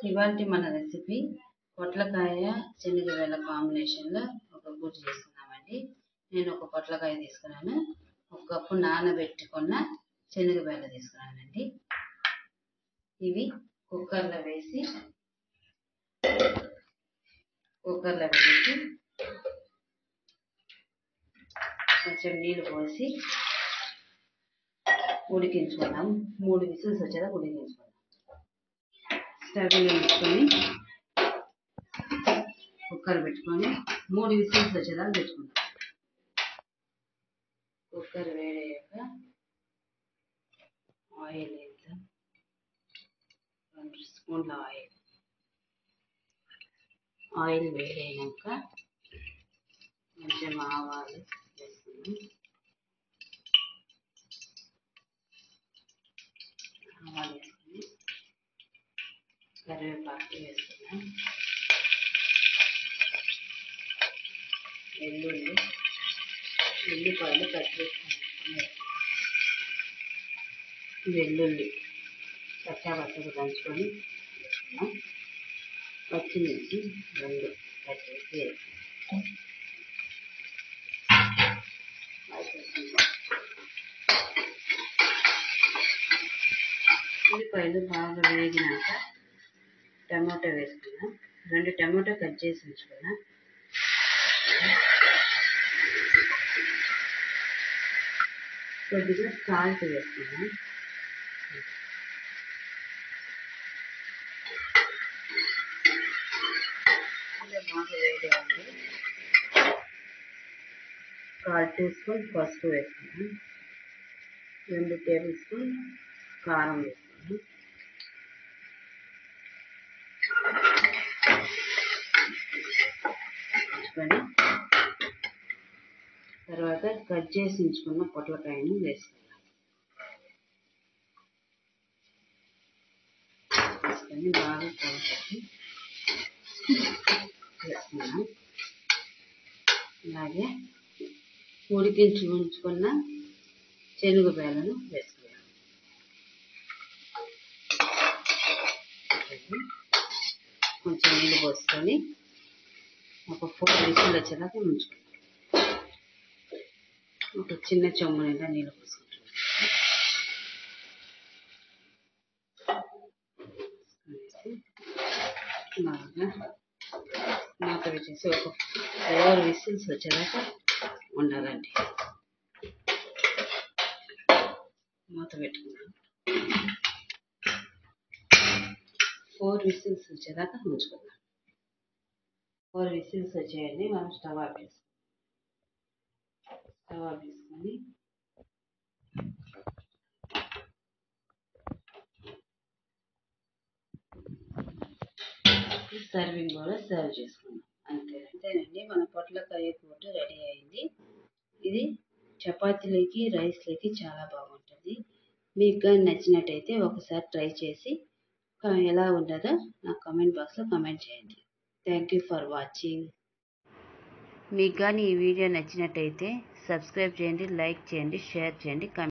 ఇవాళ మన రెసిపీ పొట్లకాయ శనగవేల కాంబినేషన్లో ఒక గుజ్జు చేసుకున్నామండి నేను ఒక పొట్లకాయ తీసుకున్నాను ఒక కప్పు నానబెట్టుకున్న శనగవేల తీసుకున్నానండి ఇవి కుక్కర్లో వేసి కుక్కర్లో వేసి కొంచెం నీళ్ళు పోసి ఉడికించుకున్నాం మూడు విసిల్స్ వచ్చేదా ఉడికించుకున్నాం స్టవ్ వేయించుకొని కుక్కర్ పెట్టుకొని మూడు విసిల్స్ వచ్చేదాకా పెట్టుకుంటాం కుక్కర్ వేడయ్యాక ఆయిల్ వేద్దాం రెండు స్పూన్ల ఆయిల్ ఆయిల్ వేడైనాక కొంచెం ఆవాలు వేసుకున్నాం ఆవాలు వేసుకుని కరివేపాకు వేసుకున్నాం వెల్లుల్లి ఉల్లిపాయలు కట్ చేసుకున్నాం వెల్లుల్లి పచ్చా పచ్చగా దంచుకొని వేసుకున్నాం పచ్చిమిర్చి రెండు కట్ చేసి వేసుకున్నాం ఉల్లిపాయలు బాగా వేగినాక టమాటో వేసుకున్నాం రెండు టమాటో కట్ చేసి ఉంచుకున్నా కొద్దిగా సాల్ట్ వేసుకున్నాం బాగా వేడి ఉంది కాల్ టీ స్పూన్ పసుపు వేసుకున్నాం రెండు టేబుల్ స్పూన్ కారం వేసుకున్నాం ఉంచుకొని తర్వాత కట్ చేసి ఉంచుకున్న పొట్లకాయను వేసుకున్నాం వేసుకొని బాగా కలిపి వేసుకున్నాం అలాగే ఉడికించి ఉంచుకున్న శనగ బేలను వేసుకున్నాం కొంచెం నీళ్ళు పోసుకొని ఒక ఫోర్ విజిల్ వచ్చేదాకా ఉంచుకుంటాం ఒక చిన్న చెమ్ము నిండా నీళ్ళు పోసుకుంటాం బాగా మూత పెట్టేసి ఒక ఫోర్ విసిల్స్ వచ్చేదాకా ఉండాలండి మూత పెట్టుకున్నాం ఫోర్ విసిల్స్ వచ్చేదాకా ఉంచుకుందాం ఫోర్ విసిల్స్ వచ్చేయండి మనం స్టవ్ ఆపేస్తాం స్టవ్ ఆపేసుకొని సర్వింగ్ కూడా సర్వ్ చేసుకుందాం అంతే అంతేనండి మన పొట్లకాయ కూర రెడీ అయింది ఇది చపాతీలకి రైస్లకి చాలా బాగుంటుంది మీకు కానీ నచ్చినట్టయితే ఒకసారి ట్రై చేసి ఎలా ఉండదో నాకు కామెంట్ బాక్స్లో కామెంట్ చేయండి థ్యాంక్ యూ ఫర్ వాచింగ్ మీకు కానీ ఈ వీడియో నచ్చినట్టయితే సబ్స్క్రైబ్ చేయండి లైక్ చేయండి షేర్ చేయండి